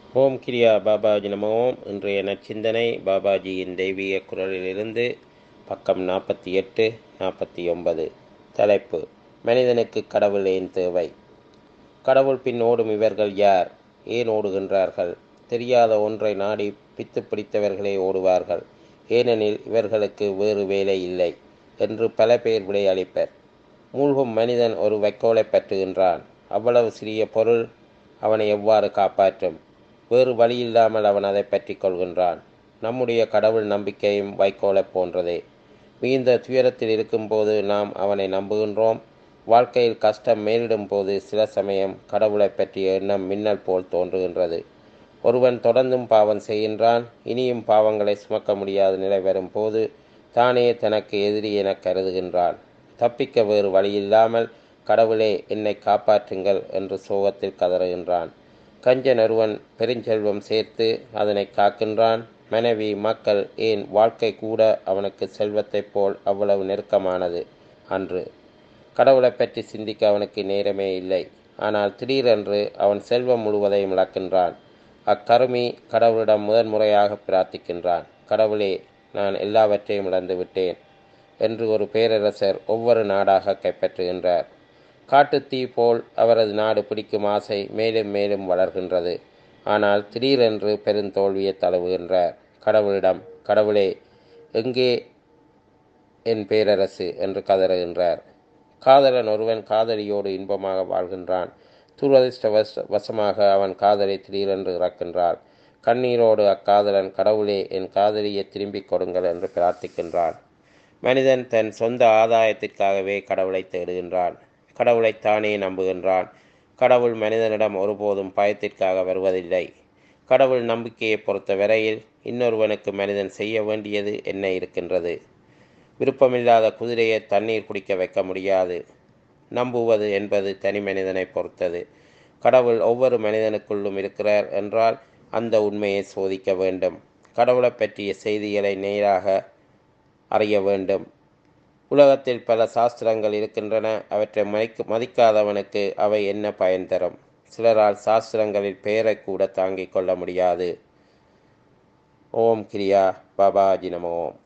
ஓம் கிரியா பாபாஜி நம ஓம் இன்றைய நச்சிந்தனை பாபாஜியின் தெய்வீக குரலிலிருந்து பக்கம் நாற்பத்தி எட்டு நாற்பத்தி ஒன்பது தலைப்பு மனிதனுக்கு கடவுள் ஏன் தேவை கடவுள் பின் ஓடும் இவர்கள் யார் ஏன் ஓடுகின்றார்கள் தெரியாத ஒன்றை நாடி பித்து பிடித்தவர்களே ஓடுவார்கள் ஏனெனில் இவர்களுக்கு வேறு வேலை இல்லை என்று பல பேர் விடையளிப்பர் மூழ்கும் மனிதன் ஒரு வைக்கோலை பற்றுகின்றான் அவ்வளவு சிறிய பொருள் அவனை எவ்வாறு காப்பாற்றும் வேறு வழியில்லாமல் அவன் அதை பற்றி கொள்கின்றான் நம்முடைய கடவுள் நம்பிக்கையும் வைக்கோலை போன்றதே மிகுந்த துயரத்தில் இருக்கும்போது நாம் அவனை நம்புகின்றோம் வாழ்க்கையில் கஷ்டம் மேலிடும் போது சில சமயம் கடவுளை பற்றிய எண்ணம் மின்னல் போல் தோன்றுகின்றது ஒருவன் தொடர்ந்தும் பாவம் செய்கின்றான் இனியும் பாவங்களை சுமக்க முடியாத நிலை வரும் போது தானே தனக்கு எதிரி என கருதுகின்றான் தப்பிக்க வேறு வழியில்லாமல் கடவுளே என்னை காப்பாற்றுங்கள் என்று சோகத்தில் கதறுகின்றான் கஞ்சன் ஒருவன் பெருஞ்செல்வம் சேர்த்து அதனை காக்கின்றான் மனைவி மக்கள் ஏன் வாழ்க்கை கூட அவனுக்கு செல்வத்தைப் போல் அவ்வளவு நெருக்கமானது அன்று கடவுளை பற்றி சிந்திக்க அவனுக்கு நேரமே இல்லை ஆனால் திடீரென்று அவன் செல்வம் முழுவதையும் இழக்கின்றான் அக்கருமி கடவுளிடம் முதன்முறையாக பிரார்த்திக்கின்றான் கடவுளே நான் எல்லாவற்றையும் இழந்து விட்டேன் என்று ஒரு பேரரசர் ஒவ்வொரு நாடாக கைப்பற்றுகின்றார் காட்டுத்தீ போல் அவரது நாடு பிடிக்கும் ஆசை மேலும் மேலும் வளர்கின்றது ஆனால் திடீரென்று பெருந்தோல்வியை தழுவுகின்றார் கடவுளிடம் கடவுளே எங்கே என் பேரரசு என்று கதறுகின்றார் காதலன் ஒருவன் காதலியோடு இன்பமாக வாழ்கின்றான் துரதிருஷ்டவச வசமாக அவன் காதலை திடீரென்று இறக்கின்றாள் கண்ணீரோடு அக்காதலன் கடவுளே என் காதலியை திரும்பிக் கொடுங்கள் என்று பிரார்த்திக்கின்றான் மனிதன் தன் சொந்த ஆதாயத்திற்காகவே கடவுளை தேடுகின்றான் கடவுளைத்தானே நம்புகின்றான் கடவுள் மனிதனிடம் ஒருபோதும் பயத்திற்காக வருவதில்லை கடவுள் நம்பிக்கையை பொறுத்த வரையில் இன்னொருவனுக்கு மனிதன் செய்ய வேண்டியது என்ன இருக்கின்றது விருப்பமில்லாத குதிரையை தண்ணீர் குடிக்க வைக்க முடியாது நம்புவது என்பது தனி மனிதனை பொறுத்தது கடவுள் ஒவ்வொரு மனிதனுக்குள்ளும் இருக்கிறார் என்றால் அந்த உண்மையை சோதிக்க வேண்டும் கடவுளை பற்றிய செய்திகளை நேராக அறிய வேண்டும் உலகத்தில் பல சாஸ்திரங்கள் இருக்கின்றன அவற்றை மதிக்க மதிக்காதவனுக்கு அவை என்ன பயன் தரும் சிலரால் சாஸ்திரங்களில் பெயரை கூட தாங்கிக் கொள்ள முடியாது ஓம் கிரியா பாபாஜி நம ஓம்